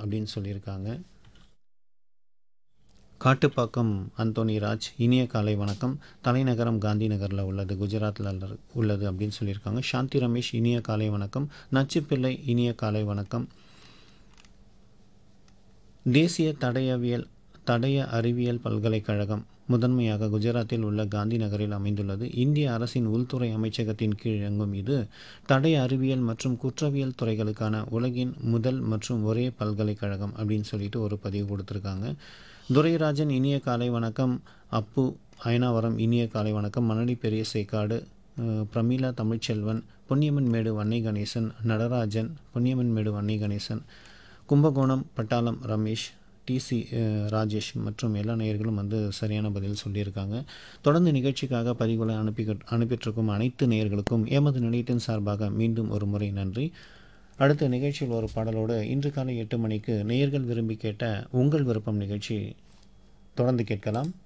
அப்படின்னு சொல்லியிருக்காங்க காட்டுப்பாக்கம் அந்தோனி ராஜ் இனிய காலை வணக்கம் தலைநகரம் காந்தி நகரில் உள்ளது குஜராத்தில் உள்ளது அப்படின்னு சொல்லியிருக்காங்க சாந்தி ரமேஷ் இனிய காலை வணக்கம் நச்சுப்பிள்ளை இனிய காலை வணக்கம் தேசிய தடயவியல் தடய அறிவியல் பல்கலைக்கழகம் முதன்மையாக குஜராத்தில் உள்ள காந்தி நகரில் அமைந்துள்ளது இந்திய அரசின் உள்துறை அமைச்சகத்தின் கீழ் இயங்கும் இது தடய அறிவியல் மற்றும் குற்றவியல் துறைகளுக்கான உலகின் முதல் மற்றும் ஒரே பல்கலைக்கழகம் அப்படின்னு சொல்லிட்டு ஒரு பதிவு கொடுத்துருக்காங்க துரைராஜன் இனிய காலை வணக்கம் அப்பு அயனாவரம் இனிய காலை வணக்கம் மணலி பெரிய சேக்காடு அஹ், பிரமீளா தமிழ்ச்செல்வன் பொன்னியம்மன் மேடு வன்னை கணேசன் நடராஜன் பொன்னியம்மன் மேடு வன்னை கணேசன் கும்பகோணம் பட்டாளம் ரமேஷ் டிசி ராஜேஷ் மற்றும் எல்லா நேயர்களும் வந்து சரியான பதில் சொல்லியிருக்காங்க தொடர்ந்து நிகழ்ச்சிக்காக பதிவுகளை அனுப்பி அனுப்பிட்டிருக்கும் அனைத்து நேயர்களுக்கும் எமது நிலையத்தின் சார்பாக மீண்டும் ஒரு முறை நன்றி அடுத்த நிகழ்ச்சியில் ஒரு பாடலோடு இன்று காலை எட்டு மணிக்கு நேயர்கள் விரும்பி கேட்ட உங்கள் விருப்பம் நிகழ்ச்சி தொடர்ந்து கேட்கலாம்